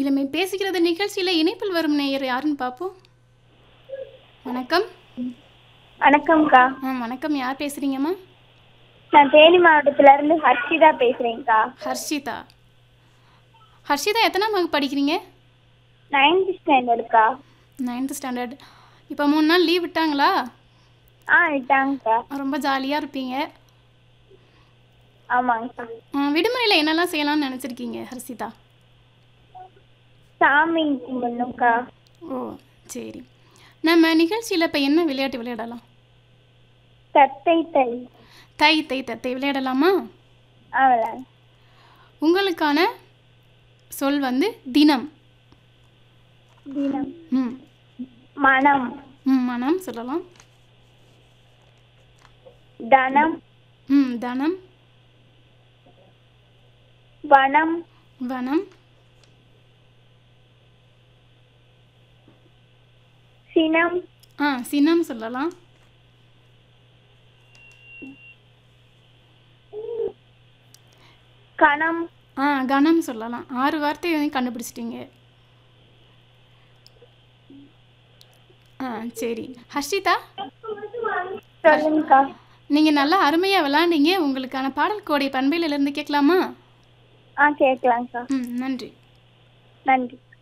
இளமை பேசுகிறது நிகழ்ச்சியில் இணைப்பில் வரும் நேயர் யாருன்னு பார்ப்போம் வணக்கம் வணக்கம்க்கா ஆ வணக்கம் யார் பேசுகிறீங்கம்மா நான் தேனி மாவட்டத்துல இருந்து ஹர்ஷிதா பேசுறேன்க்கா ஹர்ஷிதா ஹர்ஷிதா எத்தனாம் வகுப்பு படிக்கிறீங்க நைன்த் ஸ்டாண்டர்டுக்கா நைன்த் ஸ்டாண்டர்ட் இப்போ மூணு நாள் லீவ் விட்டாங்களா ஆ விட்டாங்கக்கா ரொம்ப ஜாலியாக இருப்பீங்க ஆமாங்கக்கா ஆ, விடுமுறையில் என்னெல்லாம் செய்யலாம்னு நினச்சிருக்கீங்க ஹர்ஷிதா சாமி கும்பிடணும்க்கா ஓ சரி நம்ம நிகழ்ச்சியில் இப்போ என்ன விளையாட்டு விளையாடலாம் தத்தை தை தை தை தத்தை விளையாடலாமா அவளா உங்களுக்கான சொல் வந்து தினம் தினம் ம் மனம் ம் மனம் சொல்லலாம் தனம் ம் தனம் வனம் வனம் சினம் ஆ சினம் சொல்லலாம் கணம் ஆ கணம் சொல்லலாம் ஆறு வார்த்தையை வந்து கண்டுபிடிச்சிட்டீங்க ஆ சரி ஹர்ஷிதா சொல்லுங்கக்கா நீங்கள் நல்லா அருமையாக விளாண்டீங்க உங்களுக்கான பாடல் கோடை பண்பையிலிருந்து கேட்கலாமா ஆ கேட்கலாங்க்கா ம் நன்றி நன்றி